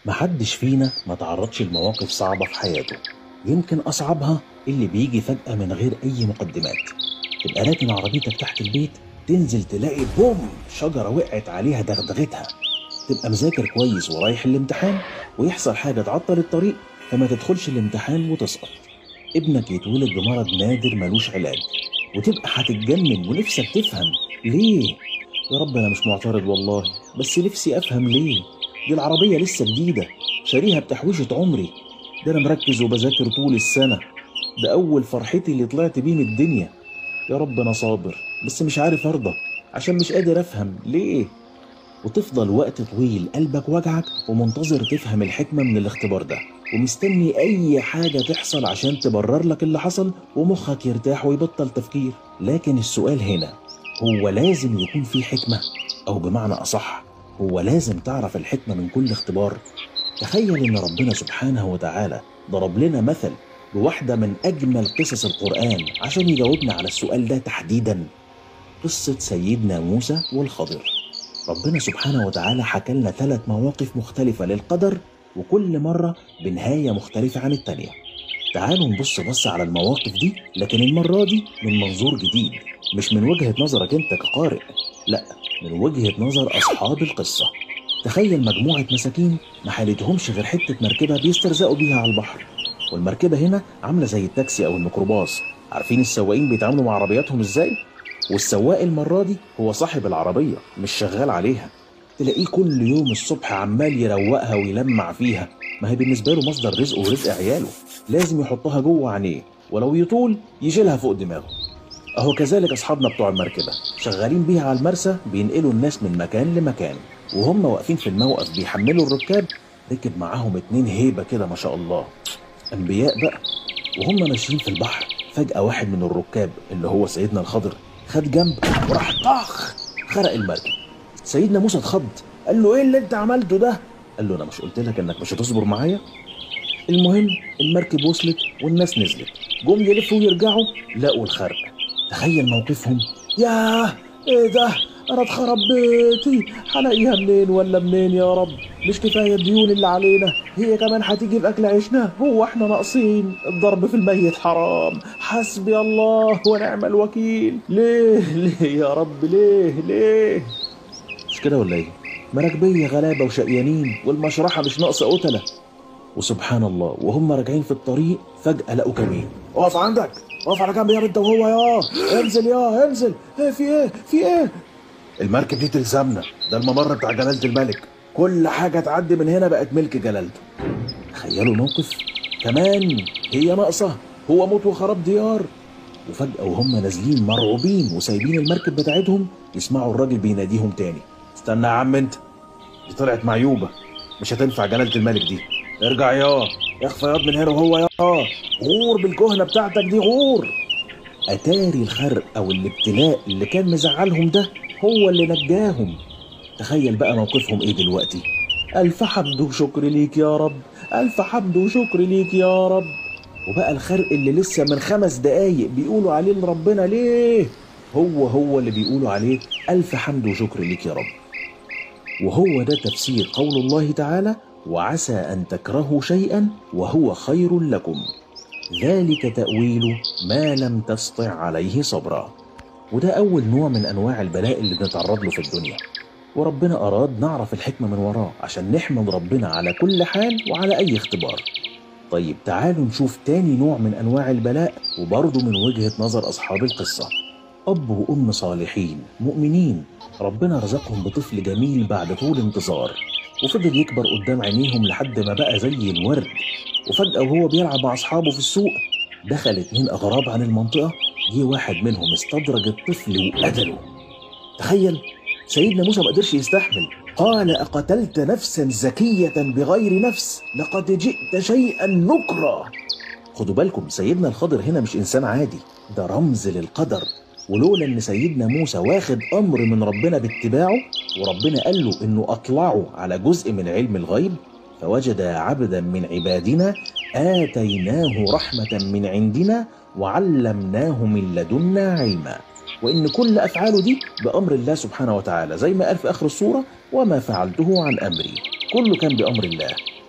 محدش فينا ما تعرضش لمواقف صعبة في حياته يمكن أصعبها اللي بيجي فجأة من غير أي مقدمات تبقى راكن عربيتك تحت البيت تنزل تلاقي بوم شجرة وقعت عليها دغدغتها تبقى مذاكر كويس ورايح الامتحان ويحصل حاجة تعطل الطريق فما تدخلش الامتحان وتسقط ابنك يتولد بمرض نادر ملوش علاج وتبقى هتتجنن ونفسك تفهم ليه يا رب انا مش معترض والله بس نفسي افهم ليه دي العربية لسه جديدة شاريها بتحويشة عمري ده انا مركز وبذاكر طول السنة ده اول فرحتي اللي طلعت بيه من الدنيا يا رب انا صابر بس مش عارف ارضى عشان مش قادر افهم ليه وتفضل وقت طويل قلبك وجعك ومنتظر تفهم الحكمة من الاختبار ده ومستني أي حاجة تحصل عشان تبرر لك اللي حصل ومخك يرتاح ويبطل تفكير لكن السؤال هنا هو لازم يكون في حكمة أو بمعنى أصح هو لازم تعرف الحكمة من كل اختبار تخيل إن ربنا سبحانه وتعالى ضرب لنا مثل بواحدة من أجمل قصص القرآن عشان يجاوبنا على السؤال ده تحديدا قصة سيدنا موسى والخضر ربنا سبحانه وتعالى حكى لنا ثلاث مواقف مختلفة للقدر وكل مرة بنهاية مختلفة عن التانية تعالوا نبص بص على المواقف دي لكن المرة دي من منظور جديد مش من وجهة نظرك انت كقارئ لا من وجهة نظر أصحاب القصة تخيل مجموعة مساكين ما حالتهمش غير حتة مركبة بيسترزقوا بيها على البحر والمركبة هنا عاملة زي التاكسي أو الميكروباص عارفين السواقين بيتعاملوا مع عربياتهم ازاي؟ والسواق المرة دي هو صاحب العربية مش شغال عليها تلاقيه كل يوم الصبح عمال يروقها ويلمع فيها ما هي بالنسبة له مصدر رزقه ورزق عياله لازم يحطها جوه عينيه ولو يطول يشيلها فوق دماغه أهو كذلك أصحابنا بتوع المركبة شغالين بيها على المرسى بينقلوا الناس من مكان لمكان وهم واقفين في الموقف بيحملوا الركاب ركب معاهم اتنين هيبة كده ما شاء الله أنبياء بقى وهم ماشيين في البحر فجأة واحد من الركاب اللي هو سيدنا الخضر خد جنب وراح طخ خرق المركب سيدنا موسى اتخض قال له ايه اللي انت عملته ده قال له انا مش قلت لك انك مش هتصبر معايا المهم المركب وصلت والناس نزلت جم يلفوا ويرجعوا لقوا الخرق تخيل موقفهم ياه ايه ده انا اتخرب بيتي هلاقيها منين ولا منين يا رب مش كفايه الديون اللي علينا هي كمان هتيجي باكل عيشنا هو احنا ناقصين الضرب في الميت حرام حسبي الله ونعم الوكيل ليه ليه يا رب ليه ليه مش كده ولا ايه مراكبيه غلابه وشقيانين والمشرحه مش ناقصه قتله وسبحان الله وهم راجعين في الطريق فجاه لقوا كمين اقف عندك اقف على جنب يا انت وهو يا انزل يا انزل ايه في ايه في ايه المركب دي تلزمنا ده الممر بتاع جلالة الملك كل حاجة تعدي من هنا بقت ملك جلالته تخيلوا الموقف كمان هي ناقصة هو موت وخراب ديار وفجأة وهم نازلين مرعوبين وسايبين المركب بتاعتهم يسمعوا الراجل بيناديهم تاني استنى يا عم انت دي طلعت معيوبة مش هتنفع جلالة الملك دي ارجع يا اخفى ياض من هنا وهو يا غور بالكهنة بتاعتك دي غور أتاري الخرق أو الابتلاء اللي كان مزعلهم ده هو اللي نجاهم تخيل بقى موقفهم ايه دلوقتي ألف حمد وشكر ليك يا رب ألف حمد وشكر ليك يا رب وبقى الخرق اللي لسه من خمس دقايق بيقولوا عليه لربنا ليه هو هو اللي بيقولوا عليه ألف حمد وشكر ليك يا رب وهو ده تفسير قول الله تعالى وعسى أن تكرهوا شيئا وهو خير لكم ذلك تأويل ما لم تسطع عليه صبرا وده أول نوع من أنواع البلاء اللي بنتعرض له في الدنيا وربنا أراد نعرف الحكمة من وراه عشان نحمد ربنا على كل حال وعلى أي اختبار طيب تعالوا نشوف تاني نوع من أنواع البلاء وبرضه من وجهة نظر أصحاب القصة أب وأم صالحين مؤمنين ربنا رزقهم بطفل جميل بعد طول انتظار وفضل يكبر قدام عينيهم لحد ما بقى زي الورد وفجأة وهو بيلعب مع أصحابه في السوق دخل اتنين أغراب عن المنطقة جه واحد منهم استدرج الطفل وقتله تخيل سيدنا موسى ما قدرش يستحمل قال أقتلت نفسا زكية بغير نفس لقد جئت شيئا نكرا خدوا بالكم سيدنا الخضر هنا مش إنسان عادي ده رمز للقدر ولولا ان سيدنا موسى واخد امر من ربنا باتباعه وربنا قال له انه اطلعه على جزء من علم الغيب فوجد عبدا من عبادنا اتيناه رحمه من عندنا وعلمناه من لدنا علما وان كل افعاله دي بامر الله سبحانه وتعالى زي ما قال في اخر السوره وما فعلته عن امري كله كان بامر الله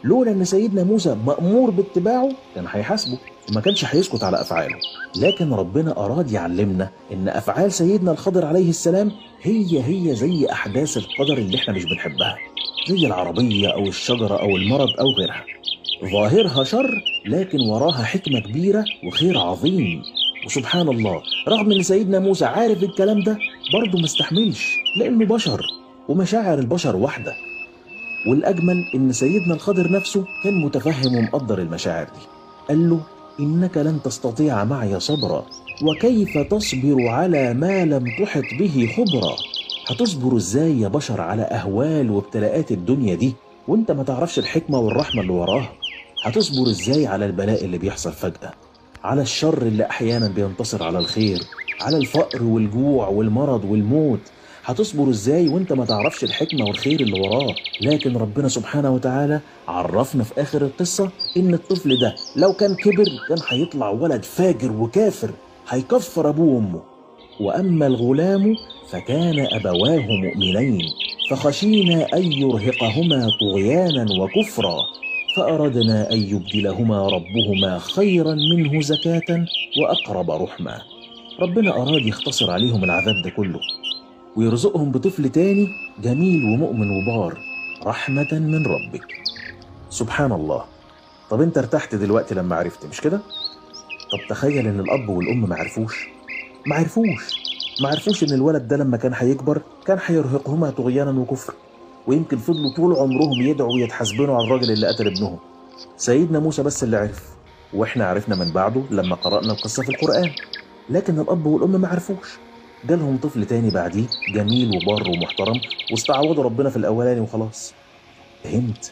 لولا ان سيدنا موسى مأمور باتباعه كان هيحاسبه وما كانش هيسكت على افعاله لكن ربنا اراد يعلمنا ان افعال سيدنا الخضر عليه السلام هي هي زي احداث القدر اللي احنا مش بنحبها زي العربيه او الشجره او المرض او غيرها ظاهرها شر لكن وراها حكمه كبيره وخير عظيم وسبحان الله رغم ان سيدنا موسى عارف الكلام ده برضه ما استحملش لانه بشر ومشاعر البشر واحده والاجمل ان سيدنا الخضر نفسه كان متفهم ومقدر المشاعر دي قال له انك لن تستطيع معي صبرا وكيف تصبر على ما لم تحط به خبرا هتصبر ازاي يا بشر على اهوال وابتلاءات الدنيا دي وانت ما تعرفش الحكمه والرحمه اللي وراها هتصبر ازاي على البلاء اللي بيحصل فجاه على الشر اللي احيانا بينتصر على الخير على الفقر والجوع والمرض والموت هتصبر ازاي وانت ما تعرفش الحكمه والخير اللي وراه لكن ربنا سبحانه وتعالى عرفنا في اخر القصه ان الطفل ده لو كان كبر كان هيطلع ولد فاجر وكافر هيكفر ابوه وامه واما الغلام فكان ابواه مؤمنين فخشينا ان يرهقهما طغيانا وكفرا فاردنا ان يبدلهما ربهما خيرا منه زكاه واقرب رحما ربنا اراد يختصر عليهم العذاب ده كله ويرزقهم بطفل تاني جميل ومؤمن وبار رحمة من ربك سبحان الله طب انت ارتحت دلوقتي لما عرفت مش كده؟ طب تخيل ان الاب والام ما عرفوش ما عرفوش ما عرفوش ان الولد ده لما كان هيكبر كان هيرهقهما طغيانا وكفر ويمكن فضلوا طول عمرهم يدعوا ويتحاسبنوا على الراجل اللي قتل ابنهم سيدنا موسى بس اللي عرف واحنا عرفنا من بعده لما قرأنا القصة في القرآن لكن الاب والام ما عرفوش جالهم طفل تاني بعديه جميل وبار ومحترم واستعوضوا ربنا في الاولاني وخلاص فهمت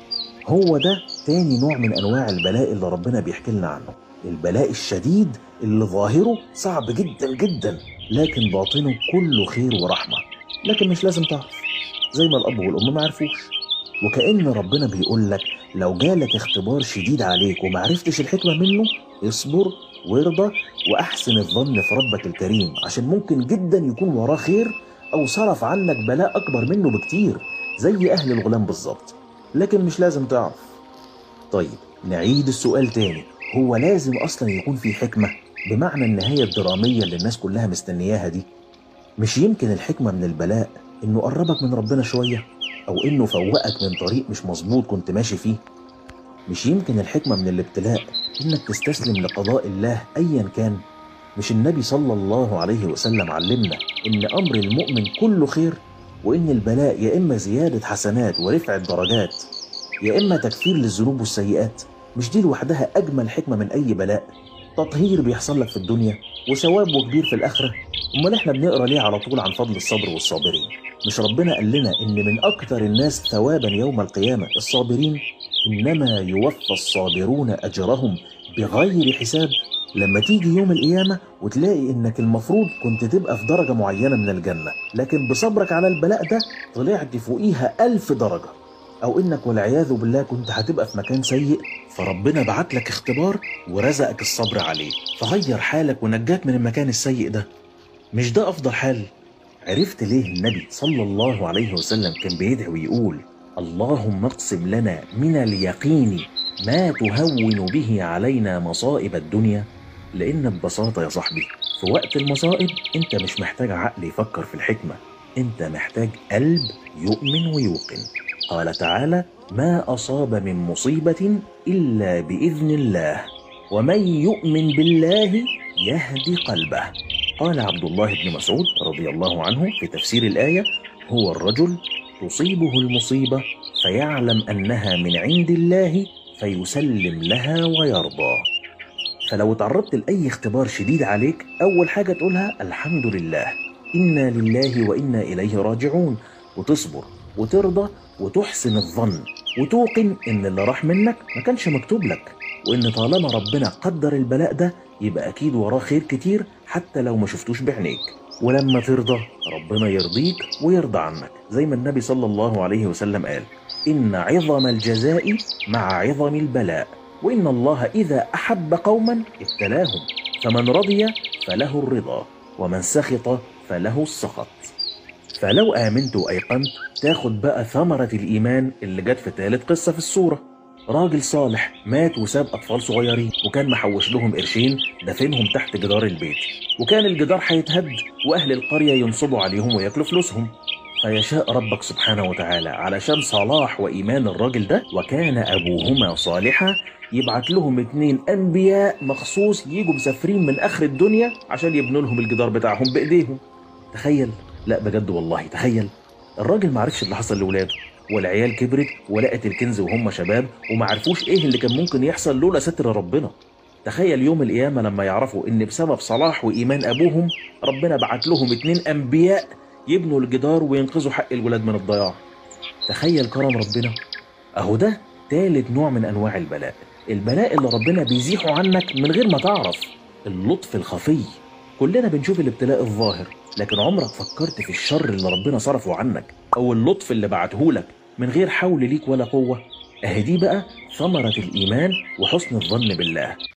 هو ده تاني نوع من انواع البلاء اللي ربنا بيحكي لنا عنه البلاء الشديد اللي ظاهره صعب جدا جدا لكن باطنه كله خير ورحمه لكن مش لازم تعرف زي ما الاب والام ما عرفوش وكأن ربنا بيقول لك لو جالك اختبار شديد عليك وما عرفتش الحكمه منه اصبر وارضى واحسن الظن في ربك الكريم عشان ممكن جدا يكون وراه خير او صرف عنك بلاء اكبر منه بكتير زي اهل الغلام بالظبط لكن مش لازم تعرف طيب نعيد السؤال تاني هو لازم اصلا يكون في حكمه بمعنى النهايه الدراميه اللي الناس كلها مستنياها دي مش يمكن الحكمه من البلاء انه قربك من ربنا شويه او انه فوقك من طريق مش مظبوط كنت ماشي فيه مش يمكن الحكمه من الابتلاء انك تستسلم لقضاء الله ايا كان مش النبي صلى الله عليه وسلم علمنا ان امر المؤمن كله خير وان البلاء يا اما زياده حسنات ورفع درجات يا اما تكفير للذنوب والسيئات مش دي لوحدها اجمل حكمه من اي بلاء تطهير بيحصل لك في الدنيا وثواب كبير في الاخره امال احنا بنقرا ليه على طول عن فضل الصبر والصابرين مش ربنا قال لنا ان من اكثر الناس ثوابا يوم القيامه الصابرين انما يوفى الصابرون اجرهم بغير حساب لما تيجي يوم القيامة وتلاقي إنك المفروض كنت تبقى في درجة معينة من الجنة لكن بصبرك على البلاء ده طلعت فوقيها ألف درجة أو إنك والعياذ بالله كنت هتبقى في مكان سيء فربنا بعت لك اختبار ورزقك الصبر عليه فغير حالك ونجاك من المكان السيء ده مش ده أفضل حال عرفت ليه النبي صلى الله عليه وسلم كان بيدعي ويقول اللهم اقسم لنا من اليقين ما تهون به علينا مصائب الدنيا لأن ببساطة يا صاحبي في وقت المصائب أنت مش محتاج عقل يفكر في الحكمة أنت محتاج قلب يؤمن ويوقن قال تعالى ما أصاب من مصيبة إلا بإذن الله ومن يؤمن بالله يهدي قلبه قال عبد الله بن مسعود رضي الله عنه في تفسير الآية هو الرجل تصيبه المصيبة فيعلم أنها من عند الله فيسلم لها ويرضى فلو تعرضت لأي اختبار شديد عليك أول حاجة تقولها الحمد لله إنا لله وإنا إليه راجعون وتصبر وترضى وتحسن الظن وتوقن إن اللي راح منك ما كانش مكتوب لك وإن طالما ربنا قدر البلاء ده يبقى أكيد وراه خير كتير حتى لو ما شفتوش بعينيك ولما ترضى ربنا يرضيك ويرضى عنك زي ما النبي صلى الله عليه وسلم قال إن عظم الجزاء مع عظم البلاء وإن الله إذا أحب قوما ابتلاهم فمن رضي فله الرضا ومن سخط فله السخط فلو آمنت وأيقنت تاخد بقى ثمرة الإيمان اللي جت في ثالث قصة في السورة راجل صالح مات وساب أطفال صغيرين وكان محوش لهم قرشين دفنهم تحت جدار البيت وكان الجدار هيتهد وأهل القرية ينصبوا عليهم وياكلوا فلوسهم فيشاء ربك سبحانه وتعالى علشان صلاح وإيمان الراجل ده وكان أبوهما صالحا يبعت لهم اتنين أنبياء مخصوص يجوا مسافرين من آخر الدنيا عشان يبنوا لهم الجدار بتاعهم بإيديهم تخيل لا بجد والله تخيل الراجل ما عرفش اللي حصل لولاده والعيال كبرت ولقت الكنز وهم شباب وما عرفوش ايه اللي كان ممكن يحصل لولا ستر ربنا تخيل يوم القيامة لما يعرفوا ان بسبب صلاح وإيمان أبوهم ربنا بعت لهم اتنين أنبياء يبنوا الجدار وينقذوا حق الولاد من الضياع تخيل كرم ربنا اهو ده تالت نوع من انواع البلاء البلاء اللي ربنا بيزيحه عنك من غير ما تعرف اللطف الخفي كلنا بنشوف الابتلاء الظاهر لكن عمرك فكرت في الشر اللي ربنا صرفه عنك او اللطف اللي بعته لك من غير حول ليك ولا قوة اهي دي بقى ثمرة الايمان وحسن الظن بالله